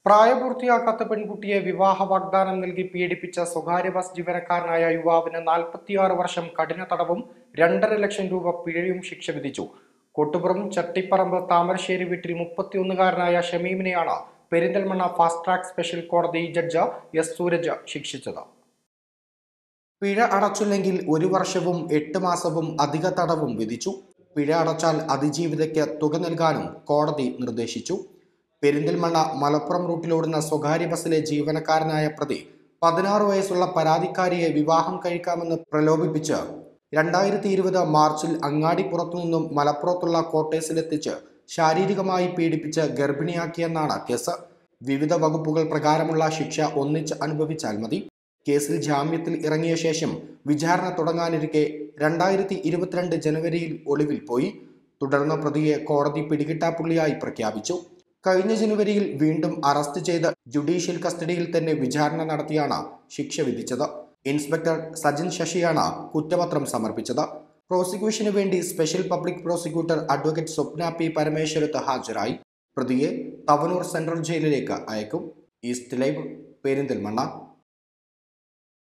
പ്രായപൂർത്തിയാക്കാത്ത പെൺകുട്ടിയെ വിവാഹ വാഗ്ദാനം നൽകി പീഡിപ്പിച്ച സ്വകാര്യ ബസ് ജീവനക്കാരനായ യുവാവിന് നാൽപ്പത്തിയാറ് വർഷം കഠിന തടവും രണ്ടര ലക്ഷം രൂപ പിഴയും ശിക്ഷ വിധിച്ചു കൊട്ടുപുറം ചട്ടിപ്പറമ്പ് താമരശ്ശേരി വീട്ടിൽ മുപ്പത്തിയൊന്നുകാരനായ ഷമീമിനെയാണ് പെരിന്തൽമണ്ണ ഫാസ്റ്റ് ട്രാക്ക് സ്പെഷ്യൽ കോടതി ജഡ്ജ് എസ് സൂരജ് ശിക്ഷിച്ചത് പിഴ അടച്ചില്ലെങ്കിൽ ഒരു വർഷവും എട്ട് മാസവും അധിക തടവും വിധിച്ചു പിഴ അടച്ചാൽ അതിജീവിതയ്ക്ക് തുക നൽകാനും കോടതി നിർദ്ദേശിച്ചു പെരിന്തൽമണ്ണ മലപ്പുറം റൂട്ടിലോടുന്ന സ്വകാര്യ ബസ്സിലെ ജീവനക്കാരനായ പ്രതി പതിനാറ് വയസ്സുള്ള പരാതിക്കാരിയെ വിവാഹം കഴിക്കാമെന്ന് പ്രലോഭിപ്പിച്ച് രണ്ടായിരത്തി ഇരുപത് മാർച്ചിൽ അങ്ങാടിപ്പുറത്തു നിന്നും മലപ്പുറത്തുള്ള കോട്ടേഴ്സിലെത്തിച്ച് ശാരീരികമായി പീഡിപ്പിച്ച് ഗർഭിണിയാക്കിയെന്നാണ് കേസ് വിവിധ വകുപ്പുകൾ പ്രകാരമുള്ള ശിക്ഷ ഒന്നിച്ച് അനുഭവിച്ചാൽ മതി കേസിൽ ജാമ്യത്തിൽ ഇറങ്ങിയ ശേഷം വിചാരണ തുടങ്ങാനിരിക്കെ രണ്ടായിരത്തി ഇരുപത്തിരണ്ട് ജനുവരിയിൽ ഒളിവിൽ പോയി തുടർന്ന് പ്രതിയെ കോടതി പിടികിട്ടാപ്പുള്ളിയായി പ്രഖ്യാപിച്ചു കഴിഞ്ഞ ജനുവരിയിൽ വീണ്ടും അറസ്റ്റ് ചെയ്ത് ജുഡീഷ്യൽ കസ്റ്റഡിയിൽ തന്നെ വിചാരണ നടത്തിയാണ് ശിക്ഷ വിധിച്ചത് ഇൻസ്പെക്ടർ സജിൻ ശശിയാണ് കുറ്റപത്രം സമർപ്പിച്ചത് പ്രോസിക്യൂഷന് വേണ്ടി special public prosecutor advocate Swapna P Parameswarath ഹാജരായി പ്രതിയെ തവനൂർ സെൻട്രൽ ജയിലിലേക്ക് അയക്കും ഈസ്റ്റ് ലൈവ് പെരിന്തൽമണ്ണ